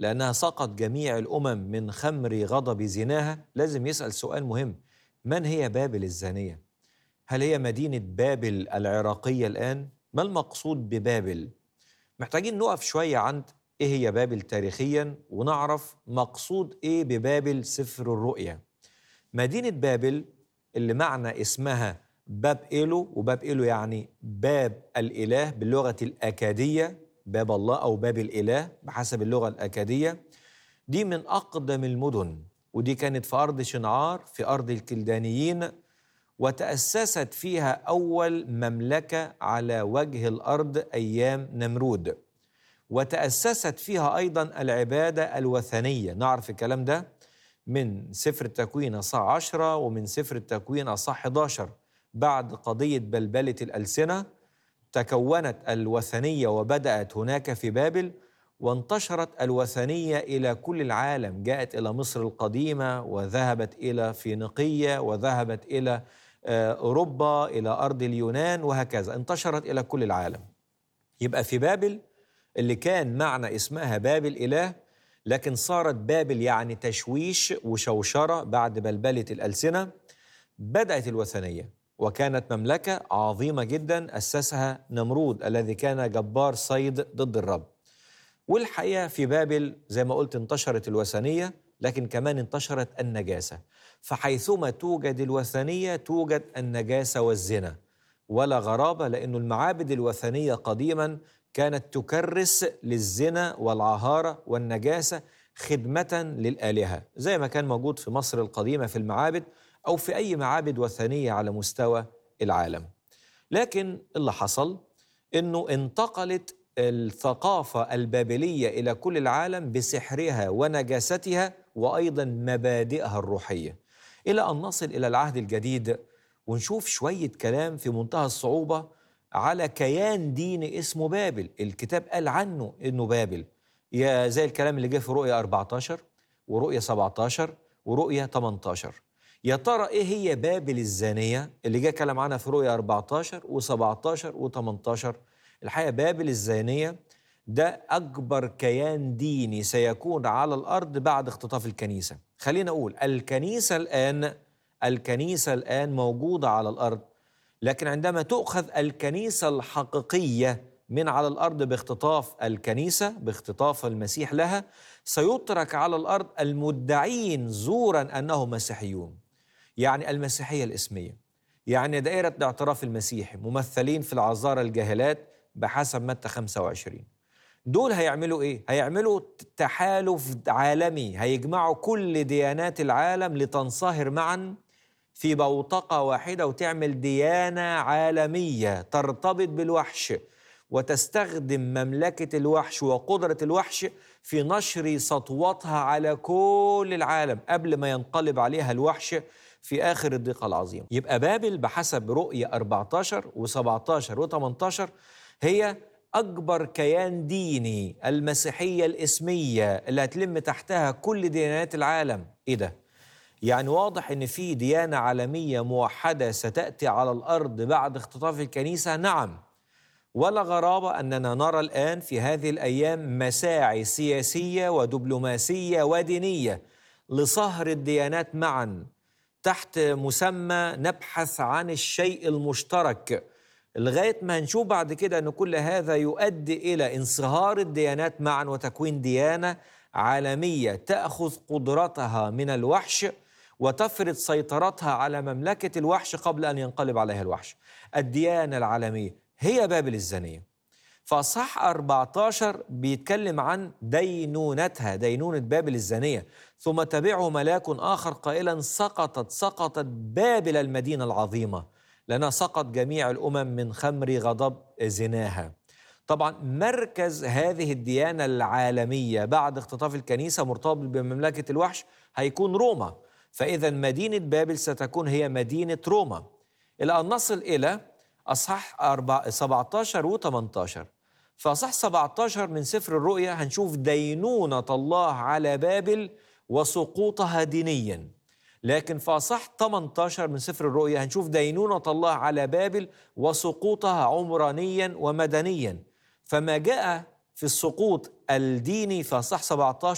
لأنها سقط جميع الأمم من خمر غضب زناها لازم يسأل سؤال مهم من هي بابل الزانية؟ هل هي مدينة بابل العراقية الآن؟ ما المقصود ببابل؟ محتاجين نقف شوية عند إيه هي بابل تاريخيا ونعرف مقصود إيه ببابل سفر الرؤيا مدينة بابل اللي معنى اسمها باب إيلو وباب إيلو يعني باب الإله باللغة الأكادية باب الله أو باب الإله بحسب اللغة الأكادية دي من أقدم المدن ودي كانت في أرض شنعار في أرض الكلدانيين وتأسست فيها أول مملكة على وجه الأرض أيام نمرود وتأسست فيها أيضا العبادة الوثنية نعرف الكلام ده من سفر التكوين أصح عشرة ومن سفر التكوين أصح 11 بعد قضية بلبلة الألسنة تكونت الوثنية وبدأت هناك في بابل وانتشرت الوثنية إلى كل العالم جاءت إلى مصر القديمة وذهبت إلى فينيقية وذهبت إلى أوروبا إلى أرض اليونان وهكذا انتشرت إلى كل العالم يبقى في بابل اللي كان معنى اسمها بابل إله لكن صارت بابل يعني تشويش وشوشرة بعد بلبلة الألسنة بدأت الوثنية وكانت مملكة عظيمة جدا أسسها نمرود الذي كان جبار صيد ضد الرب والحقيقة في بابل زي ما قلت انتشرت الوثنية لكن كمان انتشرت النجاسة فحيثما توجد الوثنية توجد النجاسة والزنا ولا غرابة لأن المعابد الوثنية قديما كانت تكرس للزنا والعهارة والنجاسة خدمة للآلهة زي ما كان موجود في مصر القديمة في المعابد أو في أي معابد وثنية على مستوى العالم لكن اللي حصل أنه انتقلت الثقافة البابلية إلى كل العالم بسحرها ونجاستها وأيضا مبادئها الروحية إلى أن نصل إلى العهد الجديد ونشوف شوية كلام في منتهى الصعوبة على كيان ديني اسمه بابل الكتاب قال عنه إنه بابل يا زي الكلام اللي جه في رؤية 14 ورؤية 17 ورؤية 18 يا ترى ايه هي بابل الزانيه اللي جه كلام عنها في رؤيا 14 و17 و18 الحقيقه بابل الزانيه ده اكبر كيان ديني سيكون على الارض بعد اختطاف الكنيسه خلينا اقول الكنيسه الان الكنيسه الان موجوده على الارض لكن عندما تؤخذ الكنيسه الحقيقيه من على الارض باختطاف الكنيسه باختطاف المسيح لها سيترك على الارض المدعين زورا انهم مسيحيون يعني المسيحيه الاسميه يعني دائره الاعتراف المسيحي ممثلين في العذارى الجاهلات بحسب متى 25 دول هيعملوا ايه؟ هيعملوا تحالف عالمي هيجمعوا كل ديانات العالم لتنصهر معا في بوتقه واحده وتعمل ديانه عالميه ترتبط بالوحش وتستخدم مملكه الوحش وقدره الوحش في نشر سطوتها على كل العالم قبل ما ينقلب عليها الوحش في آخر الضيقة العظيم يبقى بابل بحسب رؤية 14 و17 و18 هي أكبر كيان ديني المسيحية الإسمية اللي هتلم تحتها كل ديانات العالم إيه ده؟ يعني واضح إن في ديانة عالمية موحدة ستأتي على الأرض بعد اختطاف الكنيسة نعم ولا غرابة أننا نرى الآن في هذه الأيام مساعي سياسية ودبلوماسية ودينية لصهر الديانات معاً تحت مسمى نبحث عن الشيء المشترك لغايه ما هنشوف بعد كده ان كل هذا يؤدي الى انصهار الديانات معا وتكوين ديانه عالميه تاخذ قدرتها من الوحش وتفرض سيطرتها على مملكه الوحش قبل ان ينقلب عليها الوحش. الديانه العالميه هي بابل الزانيه. فصح 14 بيتكلم عن دينونتها دينونة بابل الزانية ثم تبعه ملاك آخر قائلا سقطت سقطت بابل المدينة العظيمة لأنها سقط جميع الأمم من خمر غضب زناها طبعا مركز هذه الديانة العالمية بعد اختطاف الكنيسة مرتبط بمملكة الوحش هيكون روما فإذا مدينة بابل ستكون هي مدينة روما إلى أن نصل إلى أصحاح 17 و 18 فأصح 17 من سفر الرؤيا هنشوف دينونة الله على بابل وسقوطها دينيا لكن في أصح 18 من سفر الرؤيا هنشوف دينونة الله على بابل وسقوطها عمرانيا ومدنيا فما جاء في السقوط الديني في أصح 17